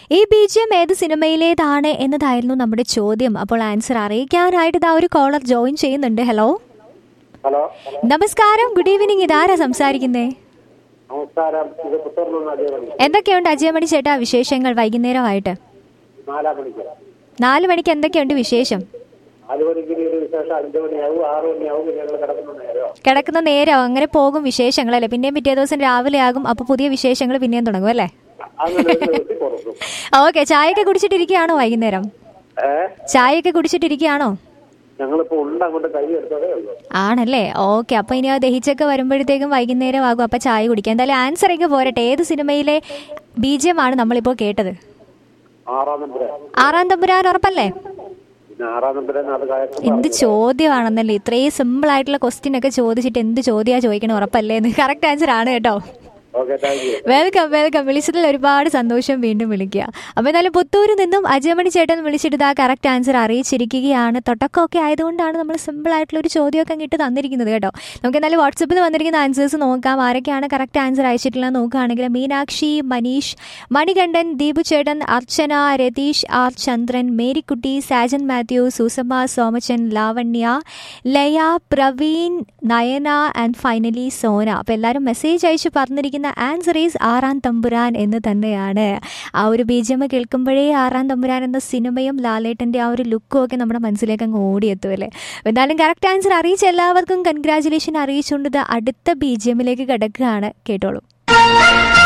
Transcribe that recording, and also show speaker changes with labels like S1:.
S1: ഈ ബീജിയം ഏത് സിനിമയിലേതാണ് എന്നതായിരുന്നു നമ്മുടെ ചോദ്യം അപ്പോൾ ആൻസർ അറിയിക്കാനായിട്ട് ഇതാ ഒരു കോളർ ജോയിൻ ചെയ്യുന്നുണ്ട് ഹലോ
S2: ഹലോ
S1: നമസ്കാരം ഗുഡ് ഈവനിങ് ഇതാരാ സംസാരിക്കുന്നേ
S2: നമസ്കാരം ഇത് പുത്തൂർന്ന് അജയമണി
S1: എന്തൊക്കെയുണ്ട് അജയമണി ചേട്ടാ വിശേഷങ്ങൾ വൈകുന്നേരമായിട്ട്
S2: നാലാം മണിക്ക്
S1: നാല് മണിക്ക് എന്തൊക്കെയുണ്ട് വിശേഷം
S2: നാല് മണിക്ക് ഇനി ഒരു വിശേഷം അഞ്ച് മണിയാവും ആറ് മണിയാവും പിന്നെ ഞങ്ങൾ കിടക്കുന്ന നേരം
S1: കിടക്കുന്ന നേരം അങ്ങനെ പോകും വിശേഷങ്ങളല്ലേ പിന്നെയും പിറ്റേ ദിവസം രാവിലെ ആകും അപ്പൊ പുതിയ വിശേഷങ്ങൾ പിന്നെയും തുടങ്ങും അല്ലേ
S2: അങ്ങനെ ഒരു ദിവസം കൊടുക്കും
S1: ഓക്കെ ചായയൊക്കെ കുടിച്ചിട്ടിരിക്കുകയാണോ വൈകുന്നേരം
S2: ഏ
S1: ചായയൊക്കെ കുടിച്ചിട്ടിരിക്കുകയാണോ
S2: ഞങ്ങളിപ്പോ ഉണ്ട് അങ്ങോട്ട് കൈ എടുത്തതേ ഉള്ളൂ
S1: ആണല്ലേ ഓക്കെ അപ്പൊ ഇനി ആ ദഹിച്ചൊക്കെ വരുമ്പോഴത്തേക്കും വൈകുന്നേരം ആകും അപ്പൊ ചായ കുടിക്കാം എന്തായാലും ആൻസർ ഒക്കെ പോരട്ടെ ഏത് സിനിമയിലെ ബീജമാണ് നമ്മളിപ്പോ കേട്ടത്
S2: ആറാം നമ്പര്
S1: ആറാം തമ്പുരാൻ ഉറപ്പല്ലേ
S2: പിന്നെ ആറാം നമ്പര് അത് കാര്യം
S1: എന്ത് ചോദ്യമാണെന്നല്ലേ ഇത്രയും സിമ്പിൾ ആയിട്ടുള്ള ക്വസ്റ്റ്യൻ ഒക്കെ ചോദിച്ചിട്ട് എന്ത് ചോദ്യമാ ചോദിക്കണം ഉറപ്പല്ലേ എന്ന് കറക്റ്റ് ആൻസർ ആണ് കേട്ടോ
S2: okay thank you
S1: welcome welcome വിളിച്ചതിൽ ഒരുപാട് സന്തോഷം വീണ്ടും വിളിക്കുക അപ്പോൾ എന്നാലും പുത്തൂരിൽ നിന്നും അജയമണി ചേട്ടൻ വിളിച്ചിട്ട് ആ കറക്റ്റ് ആൻസർ അറിയിച്ചിരിക്കുകയാണ് തൊട്ടക്കമൊക്കെ ആയതുകൊണ്ടാണ് നമ്മൾ സിമ്പിൾ ആയിട്ടുള്ള ഒരു ചോദ്യമൊക്കെ ഇങ്ങോട്ട് തന്നിരിക്കുന്നത് കേട്ടോ നമുക്ക് എന്നാലും വാട്സപ്പിൽ വന്നിരിക്കുന്ന ആൻസേഴ്സ് നോക്കാം ആരൊക്കെയാണ് കറക്റ്റ് ആൻസർ അയച്ചിട്ടുള്ളത് നോക്കുകയാണെങ്കിൽ മീനാക്ഷി മനീഷ് മണികണ്ഠൻ ദീപു ചേട്ടൻ Archana Ratheesh R Chandran Marykutty Sajan Mathew Susamma Somachan Lavanya Laya Praveen Nayana and finally Sona അപ്പോൾ എല്ലാവരും മെസ്സേജ് അയച്ച് പറഞ്ഞിരിക്കുന്ന ആൻസർ ഈസ് ആറാം തമ്പുരാൻ എന്ന് തന്നെയാണ് ആ ഒരു ബീജമ കേൾക്കുമ്പോഴേ ആറാം തമ്പുരാൻ എന്ന സിനിമയും ലാലേട്ടൻ്റെ ആ ഒരു ലുക്കും ഒക്കെ നമ്മുടെ മനസ്സിലേക്ക് അങ്ങ് ഓടിയെത്തുമല്ലേ എന്തായാലും കറക്റ്റ് ആൻസർ അറിയിച്ച എല്ലാവർക്കും കൺഗ്രാചുലേഷൻ അറിയിച്ചുകൊണ്ട് ഇത് അടുത്ത ബീജിയമിലേക്ക് കിടക്കുകയാണ് കേട്ടോളൂ